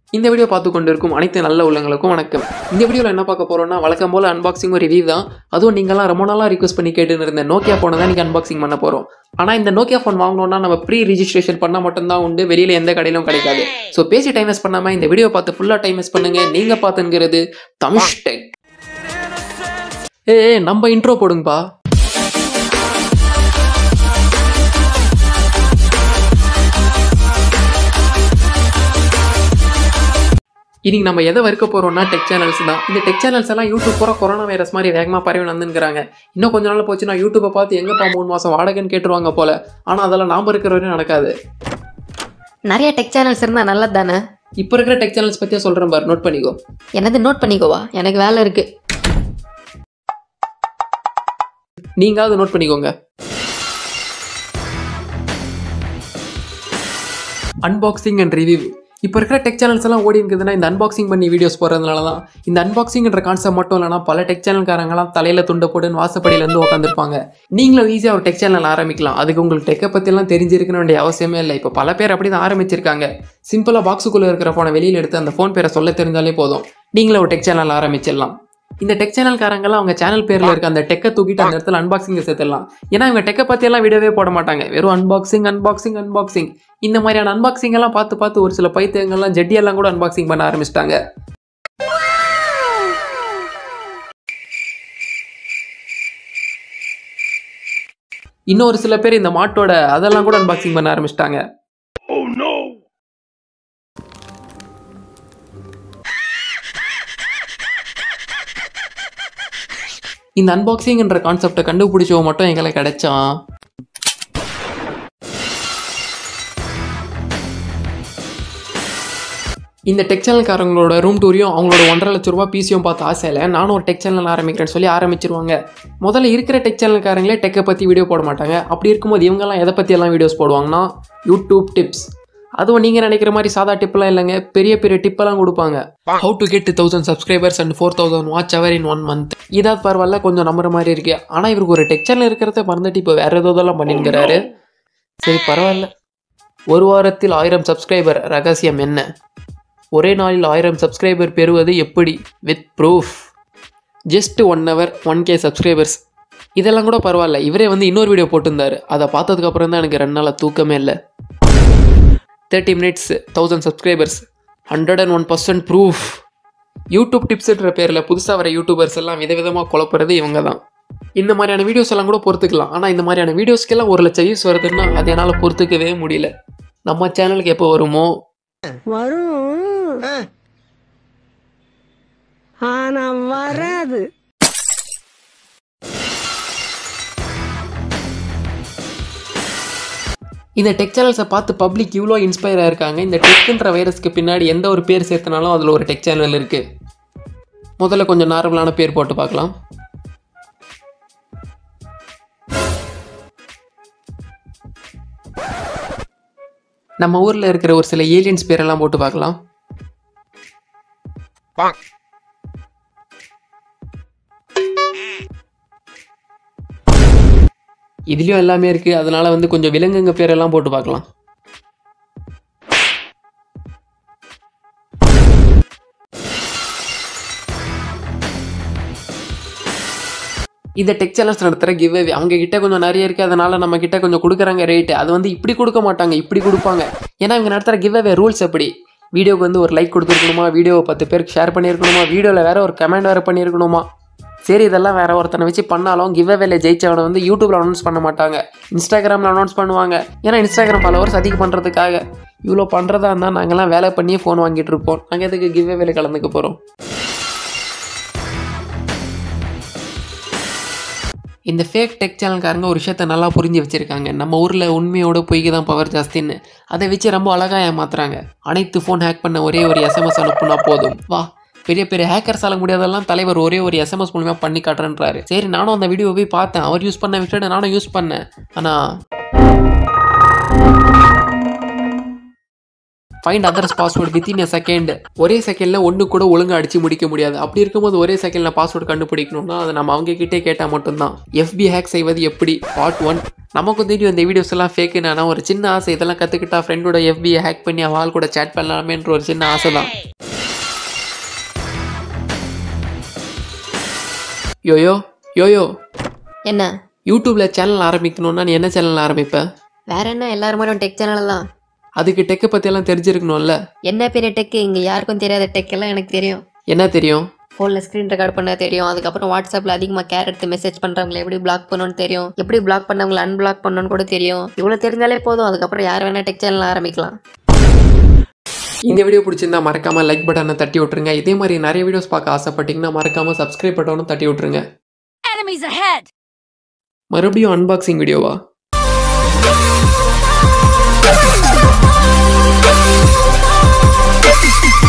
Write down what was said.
இந்த வீடியோ பார்த்து கொண்டிருக்கும் அனைத்து நல்ல உள்ளங்களுக்கும் வணக்கம் இந்த வீடியோவில் என்ன பார்க்க போறோம்னா வழக்கம் போல அன்பாக்சிங் ஒரு ரிவ்யூ தான் அதுவும் நீங்களாம் ரொம்ப நாளாக ரிக்வஸ்ட் பண்ணி கேட்டுன்னு இருந்த நோக்கியா ஃபோனை தான் நீங்கள் அன்பாக்சிங் பண்ண போகிறோம் ஆனால் இந்த நோக்கியா ஃபோன் வாங்கணும்னா நம்ம ப்ரீ ரிஜிஸ்ட்ரேஷன் பண்ணால் மட்டும்தான் உண்டு வெளியில் எந்த கடையிலும் கிடைக்காது ஸோ பேசி டைம் வேஸ்ட் பண்ணாமல் இந்த வீடியோ பார்த்து ஃபுல்லாக டைம் வேஸ்ட் பண்ணுங்க நீங்கள் பார்த்துங்கிறது தமிழ் டெக் ஏ நம்ம இன்ட்ரோ போடுங்கப்பா இன்னைக்கு நம்ம எதை வறுக்க போறோம்னா டெக் சேனல்ஸ் தான் இந்த டெக் சேனல்ஸ் எல்லாம் யூடியூப் பூரா கொரோனா வைரஸ் மாதிரி வேகமாக பரவி வந்துங்கிறாங்க இன்னும் கொஞ்ச நாள் போச்சுன்னா யூடியூப்பை பார்த்து எங்கப்பா மூணு மாசம் வாடகைன்னு கேட்டுருவாங்க போல ஆனால் அதெல்லாம் நாம இருக்கிற வரையும் நடக்காது நிறைய டெக் சேனல்ஸ் இருந்தால் நல்லது தானே இப்போ இருக்கிற டெக் சேனல்ஸ் பற்றியே சொல்கிறேன் பாரு நோட் பண்ணிக்கோ எனது நோட் பண்ணிக்கோவா எனக்கு வேலை இருக்கு நீங்காவது நோட் பண்ணிக்கோங்க அன்பாக்சிங் அண்ட் ரிவ்யூ இப்போ இருக்கிற டெக் சேனல்ஸ் எல்லாம் ஓடி இருக்குதுன்னா இந்த அன்பாக்சிங் பண்ணி வீடியோஸ் போடுறதுனால தான் இந்த அன்பாக்சிங்ன்ற கான்செப்ட் மட்டும் இல்லைனா பல டெக் சேனல்காரங்களாம் தலையில் துண்டை போட்டுன்னு வாசப்படியிலேருந்து உட்காந்துருப்பாங்க நீங்களும் ஈஸியாக ஒரு டெக் சேனல் ஆரம்பிக்கலாம் அதுக்கு உங்களுக்கு டெக்கை பற்றிலாம் தெரிஞ்சிருக்கணும் வேண்டிய அவசியமே இல்லை இப்போ பல பேர் அப்படி தான் ஆரம்பிச்சிருக்காங்க சிம்பிளாக பாக்ஸுக்குள்ளே இருக்கிற ஃபோனை வெளியில் எடுத்து அந்த ஃபோன் பேரை சொல்ல தெரிஞ்சாலே போதும் நீங்களும் ஒரு டெக் சேனல் ஆரம்பிச்சிடலாம் இந்த டெக் சேனல்காரங்கெல்லாம் அவங்க சேனல் பேர்ல இருக்க அந்த டெக்கை தூக்கிட்டு அந்த இடத்துல அன்பாக்சிங் சேர்த்துடலாம் ஏன்னா இவங்க டெக்கை பத்தி எல்லாம் வீடியோவே போட மாட்டாங்க வெறும் அன்பாக்சிங் அன்பாக்சிங் அன்பாக்சிங் இந்த மாதிரியான அன்பாக்சிங் எல்லாம் பார்த்து பார்த்து ஒரு சில பைத்தியங்கள்லாம் ஜெட்டியெல்லாம் கூட அன்பாக்சிங் பண்ண ஆரம்பிச்சிட்டாங்க இன்னொரு சில பேர் இந்த மாட்டோட அதெல்லாம் கூட அன்பாக்சிங் பண்ண ஆரம்பிச்சிட்டாங்க இந்த அன்பாக்சிங்ன்ற கான்செப்டை கண்டுபிடிச்சவ மட்டும் எங்களை கிடைச்சான் இந்த டெக் சேனல்காரங்களோட ரூம் டூரையும் அவங்களோட ஒன்றரை லட்ச ரூபா பிசியும் பார்த்து ஆசையில் நானும் ஒரு டெக் சேனல் ஆரம்பிக்கிறேன்னு சொல்லி ஆரம்பிச்சிருவாங்க முதல்ல இருக்கிற டெக் சேனல்காரங்களே டெக்கை பற்றி வீடியோ போட மாட்டாங்க அப்படி இருக்கும்போது இவங்கெல்லாம் எதை பற்றி எல்லாம் வீடியோஸ் போடுவாங்கன்னா யூடியூப் டிப்ஸ் அதுவும் நீங்கள் நினைக்கிற மாதிரி சாதா டிப்லாம் இல்லைங்க பெரிய பெரிய டிப்பெல்லாம் கொடுப்பாங்க how to get thousand subscribers and four thousand watch hour in one month இதாவது பரவாயில்ல கொஞ்சம் நம்புற மாதிரி இருக்கு ஆனால் இவருக்கு ஒரு டெக் சேனல் இருக்கிறத மறந்துட்டு இப்போ வேற ஏதோ இதெல்லாம் பண்ணிருக்கிறாரு சரி பரவாயில்ல ஒரு வாரத்தில் ஆயிரம் சப்ஸ்கிரைபர் ரகசியம் என்ன ஒரே நாளில் ஆயிரம் சப்ஸ்கிரைபர் பெறுவது எப்படி with proof just one hour one K subscribers இதெல்லாம் கூட பரவாயில்ல இவரே வந்து இன்னொரு வீடியோ போட்டிருந்தாரு அதை பார்த்ததுக்கப்புறம் தான் எனக்கு ரெண்டு நாளாக தூக்கமே இல்லை thirty minutes thousand subscribers hundred and one percent proof YouTube டிப்ஸ்ன்ற பேரில் புதுசாக வர யூடியூபர்ஸ் எல்லாம் விதவிதமாக குழப்புறது இவங்க தான் இந்த மாதிரியான வீடியோஸ் எல்லாம் கூட பொறுத்துக்கலாம் ஆனால் இந்த மாதிரியான வீடியோஸ்க்கெல்லாம் ஒரு லட்சம் வியூஸ் வருதுன்னா அது என்னால் பொறுத்துக்கவே முடியல நம்ம சேனலுக்கு எப்போ வருமோ வரும் ஆனா வராது இந்த டெக் சேனல்ஸை பார்த்து பப்ளிக் இவ்வளோ இன்ஸ்பயர் ஆயிருக்காங்க இந்த டெக்குன்ற வைரஸ்க்கு பின்னாடி எந்த ஒரு பேர் சேர்த்தனாலும் அதில் ஒரு டெக் சேனல் இருக்குது முதல்ல கொஞ்சம் நார்மலான பேர் போட்டு பார்க்கலாம் நம்ம ஊரில் இருக்கிற ஒரு சில ஏலியன்ஸ் பேரெல்லாம் போட்டு பார்க்கலாம் இதுலேயும் எல்லாமே இருக்குது அதனால வந்து கொஞ்சம் விலங்குங்க பேரெல்லாம் போட்டு பார்க்கலாம் இந்த டெக் சேனல்ஸ் நடத்துகிற கிவ் அவங்க கிட்ட கொஞ்சம் நிறைய இருக்குது அதனால நம்ம கிட்ட கொஞ்சம் கொடுக்குறாங்க ரேட்டு அது வந்து இப்படி கொடுக்க மாட்டாங்க இப்படி கொடுப்பாங்க ஏன்னா இவங்க நடத்துகிற கிவ் ரூல்ஸ் எப்படி வீடியோக்கு வந்து ஒரு லைக் கொடுத்துருக்கணுமா வீடியோவை பத்து பேருக்கு ஷேர் பண்ணியிருக்கணுமா வீடியோவில் வேற ஒரு கமெண்ட் வேறு பண்ணியிருக்கணுமா சரி இதெல்லாம் வேற ஒருத்தனை வச்சு பண்ணாலும் கிவ் அவேல ஜெயிச்சவனை வந்து யூடியூப்ல அனௌன்ஸ் பண்ண மாட்டாங்க இன்ஸ்டாகிராமில் அனௌன்ஸ் பண்ணுவாங்க ஏன்னா இன்ஸ்டாகிராம் ஃபாலோவர்ஸ் அதிகம் பண்ணுறதுக்காக இவ்வளோ பண்ணுறதா இருந்தால் நாங்கள்லாம் வேலை பண்ணியே ஃபோன் வாங்கிட்டு இருப்போம் நாங்கள் எதுக்கு கிவ் அவேல கலந்துக்க போகிறோம் இந்த ஃபேக் டெக் சேனல்காரங்க ஒரு விஷயத்த நல்லா புரிஞ்சு வச்சுருக்காங்க நம்ம ஊரில் உண்மையோட பொய்க்கு தான் பவர் ஜாஸ்தின்னு அதை வச்சு ரொம்ப அழகாக ஏமாத்துறாங்க அனைத்து ஃபோன் ஹேக் பண்ண ஒரே ஒரு எஸ்எம்எஸ் அனுப்புனா போதும் வா பெரிய பெரிய ஹேக்கர்ஸ் ஆல முடியாதெல்லாம் தலைவர் ஒரே ஒரு எஸ்எம்எஸ் மூலியமா பண்ணி காட்டுறேன்றாரு சரி நானும் அந்த வீடியோ போய் பார்த்தேன் அவர் யூஸ் பண்ண விட்டுட்டு நானும் யூஸ் பண்ணேன் ஆனால் find others password within a second ஒரே செகண்டில் ஒன்று கூட ஒழுங்கா அடிச்சு முடிக்க முடியாது அப்படி இருக்கும்போது ஒரே செகண்டில் பாஸ்வேர்டு கண்டுபிடிக்கணும்னா அதை நம்ம அவங்க கிட்டே கேட்டால் மட்டும்தான் எஃபி ஹேக் செய்வது எப்படி பார்ட் ஒன் நமக்கும் தெரியும் இந்த வீடியோஸ் எல்லாம் ஃபேக்குனா ஒரு சின்ன ஆசை இதெல்லாம் கற்றுக்கிட்டா ஃப்ரெண்டோட எஃபியை ஹேக் பண்ணி அவள் ஆள் கூட சேட் பண்ணலாமேன்ற ஒரு சின்ன ஆசை தான் யோயோ யோயோ என்ன யூடியூப்ல சேனல் ஆரம்பிக்கணும்னா நீ என்ன சேனல் ஆரம்பிப்ப வேற என்ன எல்லாரும் மாதிரி டெக் சேனல் தான் அதுக்கு டெக்கை பற்றியெல்லாம் தெரிஞ்சிருக்கணும்ல என்ன பெரிய டெக் இங்கே யாருக்கும் தெரியாத டெக் எல்லாம் எனக்கு தெரியும் என்ன தெரியும் ஃபோனில் ஸ்க்ரீன் ரெக்கார்ட் பண்ண தெரியும் அதுக்கப்புறம் வாட்ஸ்அப்பில் அதிகமாக கேர் எடுத்து மெசேஜ் பண்ணுறவங்களை எப்படி பிளாக் பண்ணணும்னு தெரியும் எப்படி பிளாக் பண்ணவங்களை அன்பிளாக் பண்ணணும்னு கூட தெரியும் இவ்வளோ தெரிஞ்சாலே போதும் அதுக்கப்புறம் யார் வேணால் டெக் சேனல் ஆரம்பிக்கலாம் இந்த வீடியோ பிடிச்சிருந்தா மறக்காம லைக் பட்டனை தட்டி விட்டுருங்க இதே மாதிரி நிறைய வீடியோஸ் பார்க்க ஆசைப்பட்டீங்கன்னா மறக்காம சப்ஸ்கிரைப் பட்டனும் தட்டி விட்டுருங்க Enemies ahead! மறுபடியும் அன்பாக்சிங் வீடியோவா Enemies